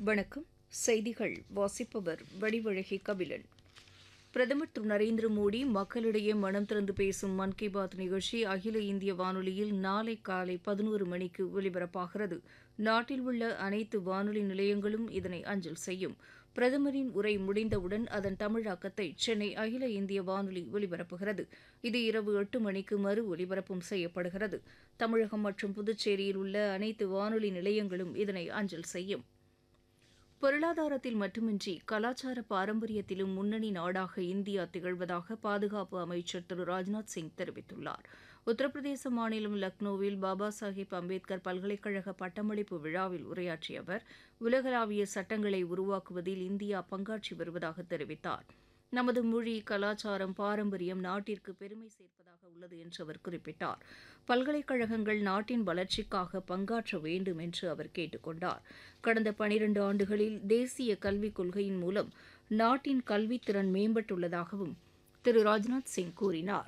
வணக்கம் செய்திகள் வாசிப்பவர் வடிவழகி கபிலன் பிரதமர் திரு நரேந்திர மோடி மக்களிடையே மனம் திறந்து பேசும் மன் கி பாத் நிகழ்ச்சி அகில இந்திய வானொலியில் நாளை காலை பதினோரு மணிக்கு ஒலிபரப்பாகிறது நாட்டில் உள்ள அனைத்து வானொலி நிலையங்களும் இதனை அஞ்சல் செய்யும் பிரதமரின் உரை முடிந்தவுடன் அதன் தமிழாக்கத்தை சென்னை அகில இந்திய வானொலி ஒலிபரப்புகிறது இது இரவு எட்டு மணிக்கு மறு ஒலிபரப்பும் செய்யப்படுகிறது தமிழகம் மற்றும் புதுச்சேரியில் உள்ள அனைத்து வானொலி நிலையங்களும் இதனை அஞ்சல் செய்யும் பொருளாதாரத்தில் மட்டுமின்றி கலாச்சார பாரம்பரியத்திலும் முன்னணி நாடாக இந்தியா திகழ்வதாக பாதுகாப்பு அமைச்சர் திரு ராஜ்நாத் சிங் தெரிவித்துள்ளார் உத்தரப்பிரதேச மாநிலம் லக்னோவில் பாபா சாஹேப் அம்பேத்கர் பல்கலைக்கழக பட்டமளிப்பு விழாவில் உரையாற்றிய அவர் உலகளாவிய சட்டங்களை உருவாக்குவதில் இந்தியா பங்காற்றி வருவதாக தெரிவித்தார் நமது மொழி கலாச்சாரம் பாரம்பரியம் நாட்டிற்கு பெருமை சேர்ப்பதாக உள்ளது என்று அவர் குறிப்பிட்டார் பல்கலைக்கழகங்கள் நாட்டின் வளர்ச்சிக்காக பங்காற்ற வேண்டும் என்று அவர் கேட்டுக் கொண்டார் கடந்த பனிரண்டு ஆண்டுகளில் தேசிய கல்விக் கொள்கையின் மூலம் நாட்டின் கல்வித்திறன் மேம்பட்டுள்ளதாகவும் திரு ராஜ்நாத் சிங் கூறினார்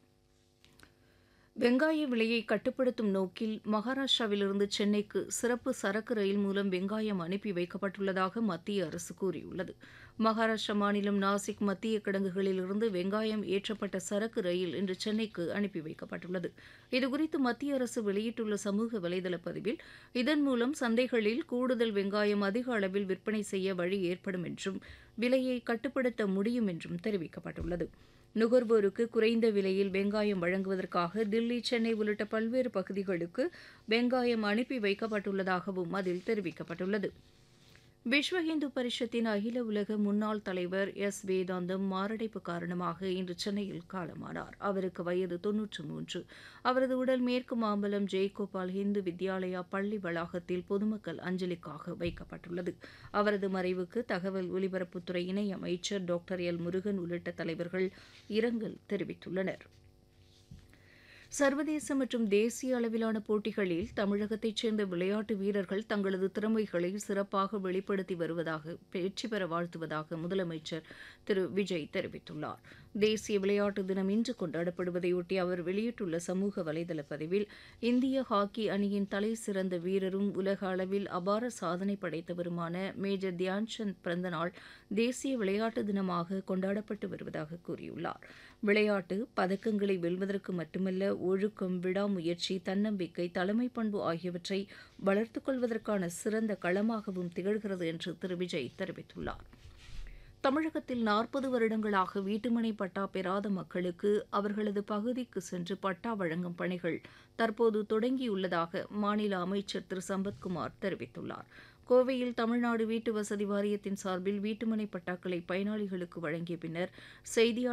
வெங்காய விலையை கட்டுப்படுத்தும் நோக்கில் மகாராஷ்டிராவிலிருந்து சென்னைக்கு சிறப்பு சரக்கு ரயில் மூலம் வெங்காயம் அனுப்பி வைக்கப்பட்டுள்ளதாக மத்திய அரசு கூறியுள்ளது மகாராஷ்டிரா மாநிலம் நாசிக் மத்திய கிடங்குகளிலிருந்து வெங்காயம் ஏற்றப்பட்ட சரக்கு ரயில் இன்று சென்னைக்கு அனுப்பி வைக்கப்பட்டுள்ளது இதுகுறித்து மத்திய அரசு வெளியிட்டுள்ள சமூக வலைதள பதிவில் இதன் மூலம் சந்தைகளில் கூடுதல் வெங்காயம் அதிக அளவில் விற்பனை செய்ய வழி ஏற்படும் என்றும் விலையை கட்டுப்படுத்த முடியும் என்றும் தெரிவிக்கப்பட்டுள்ளது நுகர்வோருக்கு குறைந்த விலையில் வெங்காயம் வழங்குவதற்காக தில்லி சென்னை உள்ளிட்ட பல்வேறு பகுதிகளுக்கு வெங்காயம் அனுப்பி வைக்கப்பட்டுள்ளதாகவும் அதில் தெரிவிக்கப்பட்டுள்ளது விஸ்வ இந்து பரிஷத்தின் அகில உலக முன்னாள் தலைவர் எஸ் வேதாந்தம் மாரடைப்பு காரணமாக இன்று சென்னையில் காலமானார் அவருக்கு வயது தொன்னூற்று மூன்று அவரது உடல் மேற்கு மாம்பலம் ஜெய்கோபால் இந்து வித்யாலயா பள்ளி வளாகத்தில் பொதுமக்கள் அஞ்சலிக்காக வைக்கப்பட்டுள்ளது அவரது மறைவுக்கு தகவல் ஒலிபரப்புத்துறை இணை அமைச்சர் டாக்டர் எல் முருகன் உள்ளிட்ட தலைவர்கள் இரங்கல் தெரிவித்துள்ளனர் சர்வதேச மற்றும் தேசிய அளவிலான போட்டிகளில் தமிழகத்தைச் சேர்ந்த விளையாட்டு வீரர்கள் தங்களது திறமைகளை சிறப்பாக வெளிப்படுத்தி வருவதாக வெற்றி பெற வாழ்த்துவதாக முதலமைச்சர் திரு விஜய் தெரிவித்துள்ளார் தேசிய விளையாட்டு தினம் இன்று கொண்டாடப்படுவதையொட்டி அவர் வெளியிட்டுள்ள சமூக வலைதள பதிவில் இந்திய ஹாக்கி அணியின் தலை சிறந்த வீரரும் உலக அளவில் அபார சாதனை படைத்தவருமான மேஜர் தியான்சந்த் பிறந்த நாள் தேசிய விளையாட்டு தினமாக கொண்டாடப்பட்டு வருவதாக கூறியுள்ளார் விளையாட்டு பதக்கங்களை வெல்வதற்கு மட்டுமல்ல ஒழுக்கம் விடாமுயற்சி தன்னம்பிக்கை தலைமை பண்பு ஆகியவற்றை வளர்த்துக் கொள்வதற்கான சிறந்த களமாகவும் திகழ்கிறது என்று திரு விஜய் தெரிவித்துள்ளார் தமிழகத்தில் நாற்பது வருடங்களாக வீட்டுமனை பட்டா பெறாத மக்களுக்கு அவர்களது பகுதிக்கு சென்று பட்டா வழங்கும் பணிகள் தற்போது தொடங்கியுள்ளதாக மாநில அமைச்சர் திரு சம்பத்குமார் தெரிவித்துள்ளார் கோவையில் தமிழ்நாடு வீட்டு வசதி வாரியத்தின் சார்பில் வீட்டுமனை பட்டாக்களை பயனாளிகளுக்கு வழங்கிய பின்னர் செய்தியாளர்